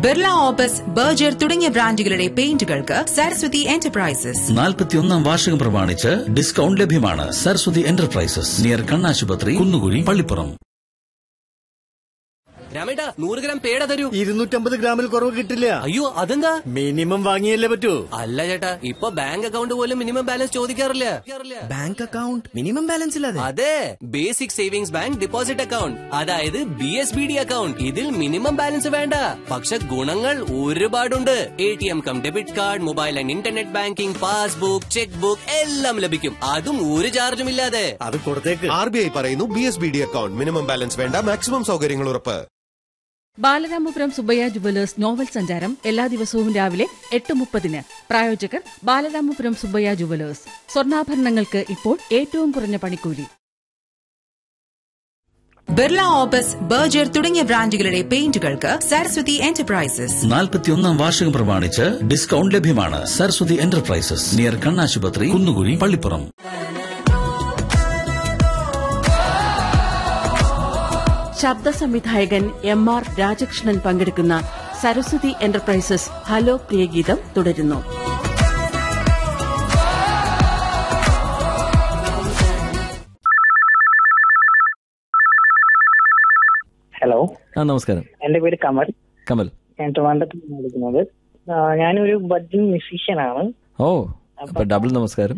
Birla opus Berger തുടങ്ങിയ ബ്രാൻഡുകളുടെ പെയിന്റുകൾക്ക് Saraswati enterprises നാൽപ്പത്തിയൊന്നാം വാർഷികം പ്രമാണിച്ച് ഡിസ്കൗണ്ട് ലഭ്യമാണ് സരസ്വതി എന്റർപ്രൈസസ് നിയർ കണ്ണാശുപത്രി കുന്നുകുഴി പള്ളിപ്പുറം രാമേട്ടാ നൂറ് ഗ്രാം പേട തരൂ ഇരുന്നൂറ്റമ്പത് ഗ്രാമിൽ കുറവ് കിട്ടില്ല അയ്യോ അതെന്താ മിനിമം വാങ്ങിയല്ലേ പറ്റൂ അല്ല ചേട്ടാ ഇപ്പൊ ബാങ്ക് അക്കൗണ്ട് പോലും മിനിമം ബാലൻസ് ചോദിക്കാറില്ല ബാങ്ക് അക്കൗണ്ട് മിനിമം ബാലൻസ് ഇല്ലാതെ അതെ basic savings bank deposit account അതായത് B S B D account ഇതിൽ മിനിമം ബാലൻസ് വേണ്ട പക്ഷെ ഗുണങ്ങൾ ഒരുപാടുണ്ട് A T M cum debit card mobile and internet banking passbook cheque book എല്ലാം ലഭിക്കും അതും ഒരു ചാർജും ഇല്ലാതെ അത് കൊടുത്തേക്ക് ആർ ബി ഐ പറയുന്നു B S B D account minimum balance വേണ്ട മാക്സിമം സൗകര്യങ്ങൾ ഉറപ്പ് ബാലരാമപുരം സുബയ്യ ജുവലേഴ്സ് നോവൽ സഞ്ചാരം എല്ലാ ദിവസവും രാവിലെ എട്ട് മുപ്പതിന് പ്രായോജകർ ബാലരാമപുരം സുബയ്യ ജുവലേഴ്സ് സ്വർണ്ണാഭരണങ്ങൾക്ക് ഇപ്പോൾ ഏറ്റവും കുറഞ്ഞ പണിക്കൂലി ബിർള ഓപ്പസ് ബർജർ തുടങ്ങിയ ബ്രാൻഡുകളുടെ പെയിന്റുകൾക്ക് സരസ്വതി എന്റർപ്രൈസസ് നാൽപ്പത്തിയൊന്നാം വാർഷികം പ്രമാണിച്ച് ഡിസ്കൗണ്ട് ലഭ്യമാണ് സരസ്വതി എന്റർപ്രൈസസ് നിയർ കണ്ണാശുപത്രി കുന്നുകുഴി പള്ളിപ്പുറം ശബ്ദ സംവിധായകൻ എം ആർ രാജകൃഷ്ണൻ പങ്കെടുക്കുന്ന സരസ്വതി എന്റർപ്രൈസസ് ഹലോ പ്രിയഗീതം തുടരുന്നു ഹലോ ആ നമസ്കാരം എന്റെ പേര് കമൽ കമൽ ഞാൻ ട്രിവാൻഡ്രത്ത് നിന്ന് വിളിക്കുന്നത് ആ, ഞാനൊരു ബഡ്ജിങ് മ്യൂസീഷ്യൻ ആണ് ഓ അപ്പൊ ഡബിൾ നമസ്കാരം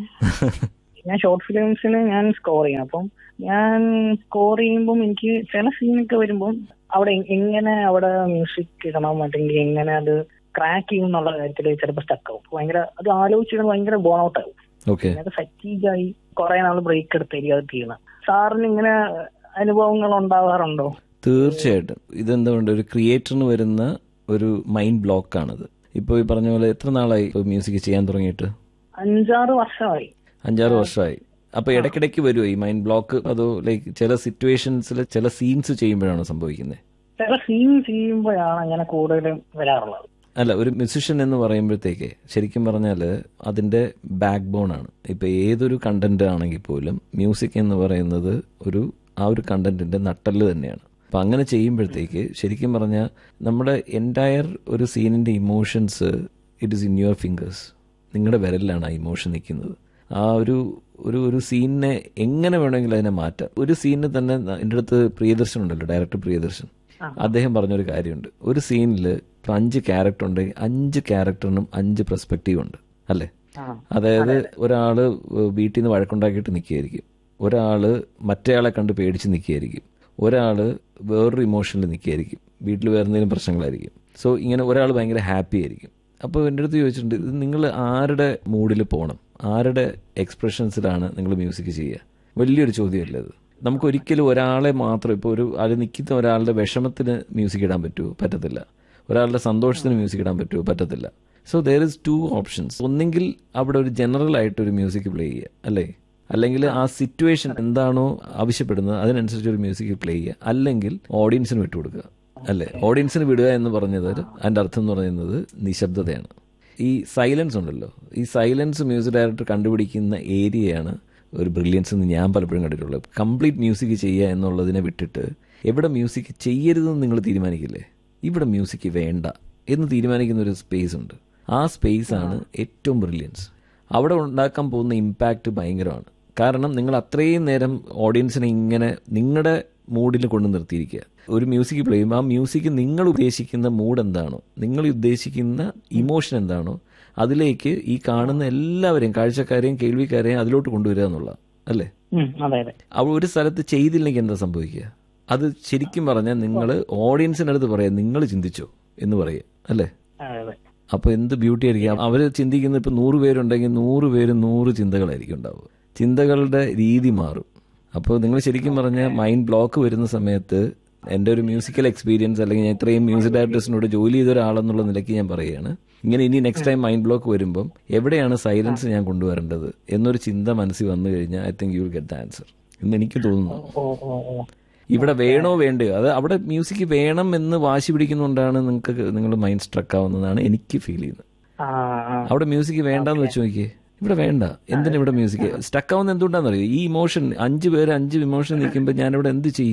ഞാൻ ഷോർട്ട് ഫിലിംസിന് ഞാൻ സ്കോർ ചെയ്യണം അപ്പം ഞാൻ സ്കോർ ചെയ്യുമ്പോൾ എനിക്ക് ചില സീനൊക്കെ വരുമ്പോൾ അവിടെ എ- എങ്ങനെ അവിടെ മ്യൂസിക് ഇടണം അല്ലെങ്കിൽ എങ്ങനെ അത് ക്രാക്ക് ചെയ്യും എന്നുള്ള കാര്യത്തിൽ ചിലപ്പോൾ സ്റ്റക്ക് ആവും ഭയങ്കര അത് ആലോചിച്ചിട്ട് ഭയങ്കര ബോൺ ഔട്ട് ആവും ഓക്കെ അത് ഫറ്റീഗ് ആയി കുറെ നാൾ ബ്രേക്ക് എടുത്തായിരിക്കും അത് ചെയ്യണം സാറിന് ഇങ്ങനെ അനുഭവങ്ങൾ ഉണ്ടാവാറുണ്ടോ തീർച്ചയായിട്ടും ഇതെന്തുകൊണ്ട് ഒരു ക്രിയേറ്ററിന് വരുന്ന ഒരു മൈൻഡ് ബ്ലോക്കാണിത് ഇപ്പോൾ ഈ പറഞ്ഞ പോലെ എത്ര നാളായി ഇപ്പോൾ മ്യൂസിക് ചെയ്യാൻ തുടങ്ങിയിട്ട് അഞ്ചാറ് വർഷമായി അഞ്ചാറ് വർഷമായി അപ്പൊ ഇടയ്ക്കിടയ്ക്ക് വരുമോ ഈ മൈൻഡ് ബ്ലോക്ക് അതോ ലൈക്ക് ചില സിറ്റുവേഷൻസിൽ ചില സീൻസ് ചെയ്യുമ്പോഴാണ് സംഭവിക്കുന്നത് ചില സീൻ ചെയ്യുമ്പോഴാണ് അങ്ങനെ കൂടുതലും വരാറുള്ളത് അല്ല ഒരു മ്യൂസിഷ്യൻ എന്ന് പറയുമ്പോഴത്തേക്ക് ശരിക്കും പറഞ്ഞാൽ അതിൻ്റെ ബാക്ക് ബോൺ ആണ് ഇപ്പം ഏതൊരു കണ്ടന്റ് ആണെങ്കിൽ പോലും മ്യൂസിക് എന്ന് പറയുന്നത് ഒരു ആ ഒരു കണ്ടന്റിന്റെ നട്ടല് തന്നെയാണ് അപ്പം അങ്ങനെ ചെയ്യുമ്പോഴത്തേക്ക് ശരിക്കും പറഞ്ഞാൽ നമ്മുടെ എൻറ്റയർ ഒരു സീനിന്റെ emotions it is in your fingers നിങ്ങളുടെ വിരലിലാണ് ആ ഇമോഷൻ നിൽക്കുന്നത് ആ ഒരു ഒരു ഒരു സീനിനെ എങ്ങനെ വേണമെങ്കിലും അതിനെ മാറ്റാം ഒരു സീനിന് തന്നെ എൻ്റെ അടുത്ത് പ്രിയദർശൻ ഉണ്ടല്ലോ ഡയറക്ടർ പ്രിയദർശൻ അദ്ദേഹം പറഞ്ഞൊരു കാര്യമുണ്ട് ഒരു സീനിൽ ഇപ്പം അഞ്ച് ക്യാരക്ടർ ഉണ്ടെങ്കിൽ അഞ്ച് ക്യാരക്ടറിനും അഞ്ച് പെർസ്പെക്റ്റീവ് ഉണ്ട് അല്ലേ അതായത് ഒരാള് വീട്ടിൽ നിന്ന് വഴക്കുണ്ടാക്കിയിട്ട് നിൽക്കുകയായിരിക്കും ഒരാള് മറ്റേയാളെ കണ്ട് പേടിച്ച് നിൽക്കുകയായിരിക്കും ഒരാള് വേറൊരു ഇമോഷനിൽ നിൽക്കുകയായിരിക്കും വീട്ടിൽ വേറെ എന്തെങ്കിലും പ്രശ്നങ്ങളായിരിക്കും സോ ഇങ്ങനെ ഒരാൾ ഭയങ്കര ഹാപ്പി ആയിരിക്കും അപ്പോൾ എൻ്റെ അടുത്ത് ചോദിച്ചിട്ടുണ്ട് ഇത് നിങ്ങൾ ആരുടെ മൂഡിൽ പോകണം ആരുടെ എക്സ്പ്രഷൻസിലാണ് നിങ്ങൾ മ്യൂസിക് ചെയ്യുക വലിയൊരു ചോദ്യമല്ലേ അത് നമുക്ക് ഒരിക്കലും ഒരാളെ മാത്രം ഇപ്പോൾ ഒരു അത് നിൽക്കുന്ന ഒരാളുടെ വിഷമത്തിന് മ്യൂസിക് ഇടാൻ പറ്റുമോ പറ്റത്തില്ല ഒരാളുടെ സന്തോഷത്തിന് മ്യൂസിക് ഇടാൻ പറ്റുമോ പറ്റത്തില്ല so there is two options ഒന്നെങ്കിൽ അവിടെ ഒരു ജനറൽ ആയിട്ട് ഒരു മ്യൂസിക് പ്ലേ ചെയ്യുക അല്ലേ അല്ലെങ്കിൽ ആ സിറ്റുവേഷൻ എന്താണോ ആവശ്യപ്പെടുന്നത് അതിനനുസരിച്ച് ഒരു മ്യൂസിക് പ്ലേ ചെയ്യുക അല്ലെങ്കിൽ ഓഡിയൻസിന് വിട്ടുകൊടുക്കുക അല്ലേ ഓഡിയൻസിന് വിടുക എന്ന് പറഞ്ഞത് അതിന്റെ അർത്ഥം എന്ന് പറയുന്നത് നിശബ്ദതയാണ് ഈ സൈലൻസ് ഉണ്ടല്ലോ ഈ സൈലൻസ് മ്യൂസിക് ഡയറക്ടർ കണ്ടുപിടിക്കുന്ന ഏരിയയാണ് ഒരു ബ്രില്യൻസ് എന്ന് ഞാൻ പലപ്പോഴും കണ്ടിട്ടുള്ളത് കംപ്ലീറ്റ് മ്യൂസിക് ചെയ്യുക എന്നുള്ളതിനെ വിട്ടിട്ട് എവിടെ മ്യൂസിക് ചെയ്യരുതെന്ന് നിങ്ങൾ തീരുമാനിക്കില്ലേ ഇവിടെ മ്യൂസിക് വേണ്ട എന്ന് തീരുമാനിക്കുന്ന ഒരു സ്പേസ് ഉണ്ട് ആ സ്പേസ് ആണ് ഏറ്റവും ബ്രില്യൻസ് അവിടെ ഉണ്ടാക്കാൻ പോകുന്ന ഇമ്പാക്റ്റ് ഭയങ്കരമാണ് കാരണം നിങ്ങൾ അത്രയും നേരം ഓഡിയൻസിനെ ഇങ്ങനെ നിങ്ങളുടെ മൂഡിൽ കൊണ്ടു നിർത്തിയിരിക്കുക ഒരു മ്യൂസിക് പ്ലേ ചെയ്യുമ്പോൾ ആ മ്യൂസിക് നിങ്ങൾ ഉദ്ദേശിക്കുന്ന മൂഡ് എന്താണോ നിങ്ങൾ ഉദ്ദേശിക്കുന്ന ഇമോഷൻ എന്താണോ അതിലേക്ക് ഈ കാണുന്ന എല്ലാവരെയും കാഴ്ചക്കാരെയും കേൾവിക്കാരെയും അതിലോട്ട് കൊണ്ടുവരിക എന്നുള്ള അല്ലേ ഉം, അതെ അതെ അവ ഒരു സ്ഥലത്ത് ചെയ്തില്ലെങ്കിൽ എന്താ സംഭവിക്കുക അത് ശരിക്കും പറഞ്ഞാൽ നിങ്ങൾ ഓഡിയൻസിനടുത്ത് പറയാം നിങ്ങൾ ചിന്തിച്ചോ എന്ന് പറയുക അല്ലേ അതെ അതെ അപ്പോൾ എന്ത് ബ്യൂട്ടി ആയിരിക്കും അവർ ചിന്തിക്കുന്ന ഇപ്പം നൂറ് പേരുണ്ടെങ്കിൽ നൂറ് പേര് നൂറ് ചിന്തകളായിരിക്കും ഉണ്ടാവുക ചിന്തകളുടെ രീതി മാറും അപ്പോൾ നിങ്ങൾ ശരിക്കും പറഞ്ഞാൽ മൈൻഡ് ബ്ലോക്ക് വരുന്ന സമയത്ത് എൻ്റെ ഒരു മ്യൂസിക്കൽ എക്സ്പീരിയൻസ് അല്ലെങ്കിൽ ഞാൻ ഇത്രയും മ്യൂസിക് ഡയറക്ടേഴ്സിനോട് ജോലി ചെയ്ത ഒരാളെന്നുള്ള നിലയ്ക്ക് ഞാൻ പറയുകയാണ് ഇങ്ങനെ ഇനി നെക്സ്റ്റ് ടൈം മൈൻഡ് ബ്ലോക്ക് വരുമ്പം എവിടെയാണ് സൈലൻസ് ഞാൻ കൊണ്ടുവരേണ്ടത് എന്നൊരു ചിന്ത മനസ്സിൽ വന്നു കഴിഞ്ഞാൽ I think you will get the answer എന്ന് എനിക്ക് തോന്നുന്നു ഓ ഓ ഓ ഇവിടെ വേണോ വേണ്ടയോ അത് അവിടെ മ്യൂസിക് വേണം എന്ന് വാശി പിടിക്കുന്നതുകൊണ്ടാണ് നിങ്ങൾക്ക് നിങ്ങൾ മൈൻഡ് സ്ട്രക്ക് ആവുന്നതാണ് എനിക്ക് ഫീൽ ചെയ്യുന്നത് ആ ആ അവിടെ മ്യൂസിക് വേണ്ടെന്ന് വെച്ച് നോക്കിയേ ഇവിടെ വേണ്ട എന്തിനാ ഇവിടെ മ്യൂസിക് സ്റ്റക്ക് ആവുന്ന എന്തുകൊണ്ടാണെന്നറിയോ ഈ ഇമോഷൻ അഞ്ച് പേര് അഞ്ച് ഇമോഷൻ നിൽക്കുമ്പോൾ ഞാൻ ഇവിടെ എന്ത് ചെയ്യും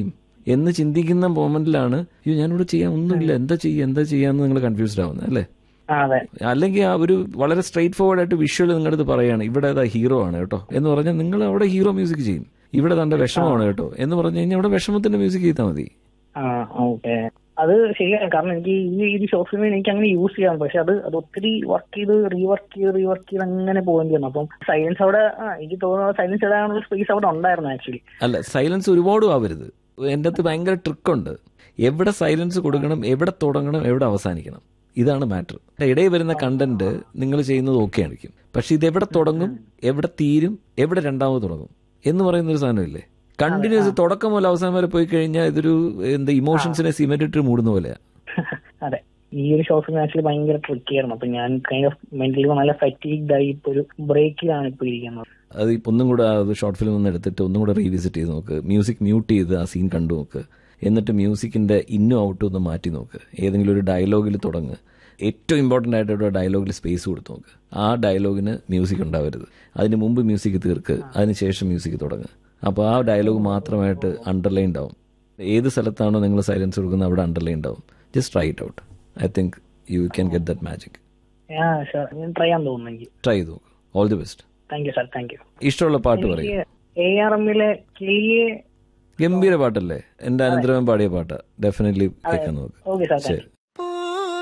എന്ന് ചിന്തിക്കുന്ന മൊമെന്റിലാണ് അയ്യോ ഞാനിവിടെ ചെയ്യാൻ ഒന്നുമില്ല എന്താ ചെയ്യുക എന്താ ചെയ്യാന്ന് നിങ്ങൾ കൺഫ്യൂസ്ഡ് ആവുന്നത് അല്ലേ ആ അതെ അല്ലെങ്കിൽ ആ ഒരു വളരെ സ്ട്രെയിറ്റ് ഫോർവേഡ് ആയിട്ട് വിഷ്വൽ നിങ്ങളുടെ അടുത്ത് പറയാണ് ഇവിടെ ഏതാ ഹീറോ ആണ് കേട്ടോ എന്ന് പറഞ്ഞാൽ നിങ്ങൾ അവിടെ ഹീറോ മ്യൂസിക് ചെയ്യും ഇവിടെ തന്റെ വിഷമമാണ് കേട്ടോ എന്ന് പറഞ്ഞു കഴിഞ്ഞാൽ അവിടെ വിഷമത്തിന്റെ മ്യൂസിക് ചെയ്താൽ മതി ആ ഓക്കെ അത് ശരിയാണ് കാരണം എനിക്ക് ഈ ഒരു ഷോർട്ട് ഫിലിം എനിക്ക് അങ്ങനെ യൂസ് ചെയ്യാം പക്ഷെ അത് അത് ഒത്തിരി വർക്ക് ചെയ്ത് റീവർക്ക് ചെയ്ത് റീവർക്ക് ചെയ്ത് അങ്ങനെ പോകേണ്ടി വന്നു അപ്പം സൈലൻസ് അവിടെ ആ, എനിക്ക് തോന്നുന്നത് സൈലൻസ് ഇടാനുള്ള സ്പേസ് അവിടെ ഉണ്ടായിരുന്നു ആക്ച്വലി അല്ല സൈലൻസ് ഒരുപാടും ആവരുത് എൻ്റെ അകത്ത് ഭയങ്കര ട്രിക്കുണ്ട് എവിടെ സൈലൻസ് കൊടുക്കണം എവിടെ തുടങ്ങണം എവിടെ അവസാനിക്കണം ഇതാണ് മാറ്റർ ഇടയിൽ വരുന്ന കണ്ടന്റ് നിങ്ങൾ ചെയ്യുന്നത് ഓക്കെ ആയിരിക്കും പക്ഷെ ഇത് എവിടെ തുടങ്ങും എവിടെ തീരും എവിടെ രണ്ടാമത് തുടങ്ങും എന്ന് പറയുന്ന ഒരു സാധനമില്ലേ കണ്ടിന്യൂസ് തുടക്കം മുതൽ അവസാനം വരെ പോയി കഴിഞ്ഞാൽ ഇതൊരു എന്താ ഇമോഷൻസിനെ സിമെന്റ് ഇട്ട് മൂടുന്ന പോലെയാ അതെ ഈ ഒരു ഷോർട്ട് ഫിലിം ആക്ച്വലി ഭയങ്കര ട്രിക്കി ആയിരുന്നു അപ്പൊ ഞാൻ കൈൻഡ് ഓഫ് മെന്റലി നല്ല ഫറ്റീഗ്ഡ് ആയി ഇപ്പൊ ഒരു ബ്രേക്കിലാണ് ഇപ്പൊ ഇരിക്കുന്നത് അത് ഇപ്പൊ ഒന്നും കൂടെ അത് ഷോർട്ട് ഫിലിം ഒന്ന് എടുത്തിട്ട് ഒന്നും കൂടെ റീവിസിറ്റ് ചെയ്ത് നോക്ക് മ്യൂസിക് മ്യൂട്ട് ചെയ്ത് ആ സീൻ കണ്ടു നോക്ക് എന്നിട്ട് മ്യൂസിക്കിന്റെ ഇന്നും ഔട്ടും ഒന്ന് മാറ്റി നോക്ക് ഏതെങ്കിലും ഒരു ഡയലോഗിൽ തുടങ്ങ് ഏറ്റവും ഇമ്പോർട്ടൻ്റ് ആയിട്ട് ഡയലോഗിൽ സ്പേസ് കൊടുത്ത് നോക്ക് ആ ഡയലോഗിന് മ്യൂസിക് ഉണ്ടാവരുത് അതിന് മുമ്പ് മ്യൂസിക് തീർക്ക് അതിന് ശേഷം മ്യൂസിക് തുടങ്ങുക അപ്പോൾ ആ ഡയലോഗ് മാത്രമായിട്ട് അണ്ടർലൈൻ ഉണ്ടാവും ഏത് സ്ഥലത്താണോ നിങ്ങൾ സൈലൻസ് കൊടുക്കുന്നത് അവിടെ അണ്ടർലൈൻ ഉണ്ടാവും just try it out I think you can get that magic ആ ഷുവർ ഞാൻ ട്രൈ ചെയ്യാൻ തോന്നുന്നു എനിക്ക് ട്രൈ ചെയ്ത് നോക്ക് all the best thank you sir thank you ഇഷ്ടമുള്ള പാട്ട് പറയും എനിക്ക് എ ആർ എമ്മിലെ കിളിയെ ഗംഭീര പാട്ടല്ലേ എന്റെ അനന്തരവൻ പാടിയ പാട്ട് ഡെഫിനറ്റ്ലി കേൾക്കാൻ നോക്ക് ഓക്കെ സാർ താങ്ക് ശരി യു